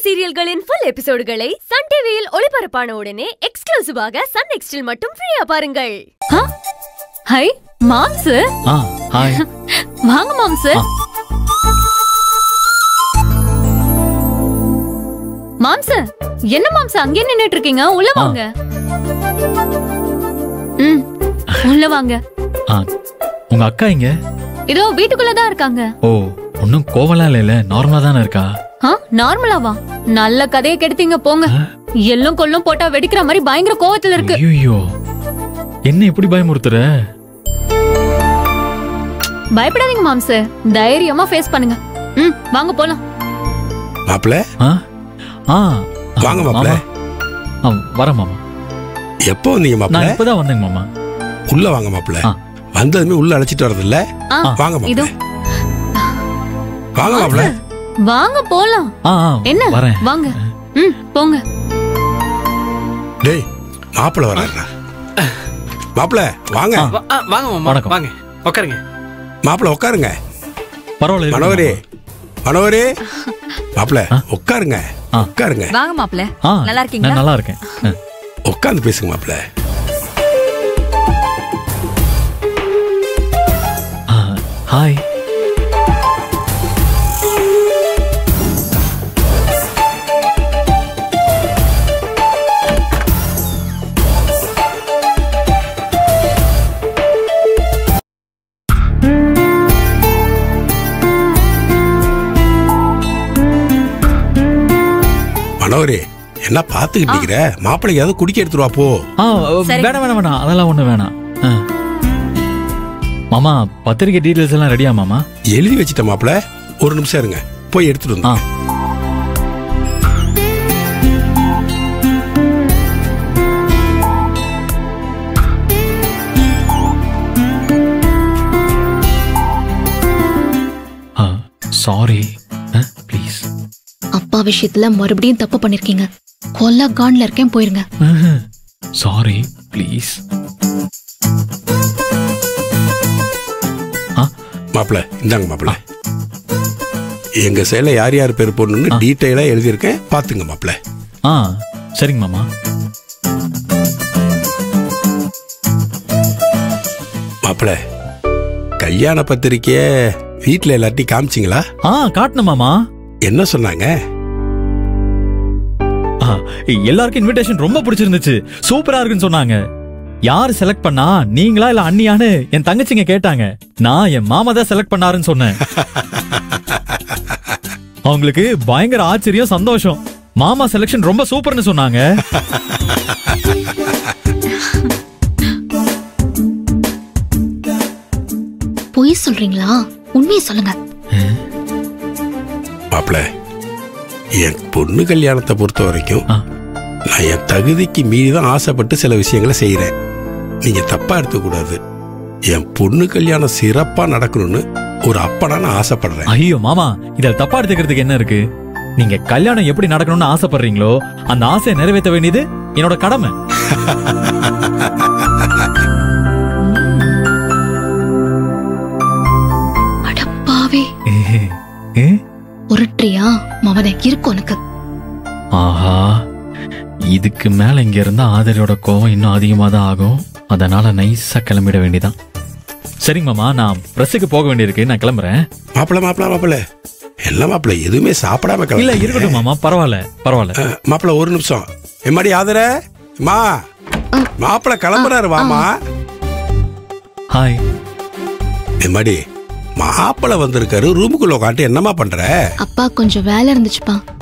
சீரியல்களின் full எபிசோடுகளை Sun டிவியில் ஒளிபரப்பான உடனே எக்ஸ்க்ளூசிவாக சன் நெக்ஸ்டில் மட்டும் ஃப்ரீயா பாருங்கள் ஹை மாம்ஸ் ஆ ஹாய் வாங்க மாம்ஸ் மாம்ஸ் என்ன மாம்ஸ் அங்கே நின்னுட்டு இருக்கீங்க உள்ள வாங்க ம் உள்ள வாங்க ஆ உங்க அக்கா இங்க இதோ வீட்டுக்குள்ள தான் இருக்காங்க ஓ ஒன்னும் கோவலாம் இல்லைல்ல நார்மலா தானே இருக்கா ஆ நார்மலாவா நல்ல கதையை கெடுத்தீங்க போங்க எள்ளும் கொள்ளும் போட்டா வெடிக்கிற மாதிரி பயங்கர கோவத்துல இருக்கு ஐயோ என்ன இப்படி பயமுறுத்துற பயப்படாதீங்க மாம்ஸ் தைரியமா ஃபேஸ் பண்ணுங்க ம் வாங்க போலாம் மாப்பிள்ள ஆ ஆ வாங்க மாப்ள. ஆ வரேன் மாமா எப்போ வந்தீங்க நான் மாப்பிள்ள இப்பதான் வந்தேங்க மாமா உள்ள வாங்க மாப்பிள்ள ஆ. வந்ததுமே உள்ள அழைச்சிட்டு வரது இல்ல ஆ வாங்க இதோ மாப்பிள்ள வாங்க மாப்பிள்ள வாங்க போலாம் ஆ ஆ என்ன வரேன் வாங்க ம் போங்க டேய் மாப்பிள்ள வர்றாருடா மாப்பிள்ள வாங்க ஆ. வா- ஆ, வாங்க மாமா வணக்கம். வாங்க உட்காருங்க மாப்பிள்ள உட்காருங்க பரவாயில்ல இருக்கட்டும் மனோகரே மனோகரே மாப்பிள்ள ஆ. உட்காருங்க ஆ. உட்காருங்க வாங்க மாப்ள ஆ நல்லா இருக்கீங்களா? நான் நல்லா இருக்கேன் ஆ. உட்காந்து பேசுங்க மாப்பிள்ள ஆ, ஹாய் மனோகரே என்ன பாத்துக்கிட்டு இருக்கிற மாப்பிள்ளைக்கு ஏதாவது குடிக்க எடுத்துருவா போ ஆ சரி. வேணாம் வேணாம் வேணாம் அதெல்லாம் ஒண்ணு வேணாம் ஆ. மாமா பத்திரிக்கை டீடைல்ஸ் எல்லாம் ரெடியா மாமா எழுதி வச்சிட்ட மாப்பிள்ள ஒரு நிமிஷம் இருங்க போய் எடுத்துட்டு வந்து ஆ சாரி ப்ளீஸ் அப்பா விஷயத்துல மறுபடியும் தப்பு பண்ணிருக்கீங்க கொல்ல கான்ல இருக்கேன் போயிருங்க சாரி ப்ளீஸ் ஆ மாப்பிள்ள இந்தாங்க மாப்பிள்ள எங்க செயல யார் யார் பேர் போடணும்னு ஆ. டீட்டெயிலா எழுதியிருக்கேன் பாத்துங்க மாப்பிள்ள ஆ சரிங்க மாமா மாப்பிள்ள கல்யாண பத்திரிக்கைய வீட்ல எல்லாத்தையும் காமிச்சிங்களா ஆ காட்டணும் மாமா என்ன சொன்னாங்க ஆ, எல்லாருக்கும் இன்விடேஷன் ரொம்ப பிடிச்சிருந்துச்சு சூப்பரா இருக்குன்னு சொன்னாங்க யார் செலக்ட் பண்ணா நீங்களா இல்ல அண்ணியான்னு என் தங்கச்சிங்க கேட்டாங்க நான் என் மாமா தான் செலக்ட் பண்ணாருன்னு சொன்னேன் அவங்களுக்கு பயங்கர ஆச்சரியம் சந்தோஷம் மாமா செலக்ஷன் ரொம்ப சூப்பர்னு சொன்னாங்க பொய் சொல்றீங்களா உண்மையை சொல்லுங்க மாப்பிள்ள என் பொண்ணு கல்யாணத்தை பொறுத்த வரைக்கும் ஆ. நான் என் தகுதிக்கு மீறி தான் ஆசைப்பட்டு சில விஷயங்களை செய்யறேன் நீங்க தப்பா எடுத்துக்க கூடாது என் பொண்ணு கல்யாணம் சிறப்பா நடக்கணும்னு ஒரு அப்பனா நான் ஆசைப்படுறேன் ஐயோ மாமா இத தப்பா எடுத்துக்கிறதுக்கு என்ன இருக்கு நீங்க கல்யாணம் எப்படி நடக்கணும்னு ஆசைப்படுறீங்களோ அந்த ஆசையை நிறைவேற்ற வேண்டியது என்னோட கடமை அடப்பாவே ஏ? உருட்டுறியா மவனே இருக்கு உனக்கு ஆஹா இதுக்கு மேல இங்க இருந்தா ஆதரியோட கோவம் இன்னும் அதிகமா தான் ஆகும் அதனால நைஸா கிளம்பிட வேண்டியதான் சரிங்க மாமா நான் பிரஸுக்கு போக வேண்டியிருக்கு நான் கிளம்புறேன் மாப்பிள்ள மாப்பிள்ள மாப்பிள்ள என்ன மாப்பிள்ள எதுவுமே சாப்பிடாம இல்ல கிளம்புறீங்க? இருக்கட்டும் மாமா பரவாயில்ல பரவாயில்ல அஹ், மாப்பிள்ள ஒரு நிமிஷம் எம்மாடி ஆதர மா மாப்பிள்ள கிளம்புறாரு வாமா ஹாய் எம்மாடி மாப்பிள்ள வந்திருக்காரு ரூமுக்குள்ள உட்காந்து என்னம்மா பண்ற அப்பா கொஞ்சம் வேலை இருந்துச்சுப்பா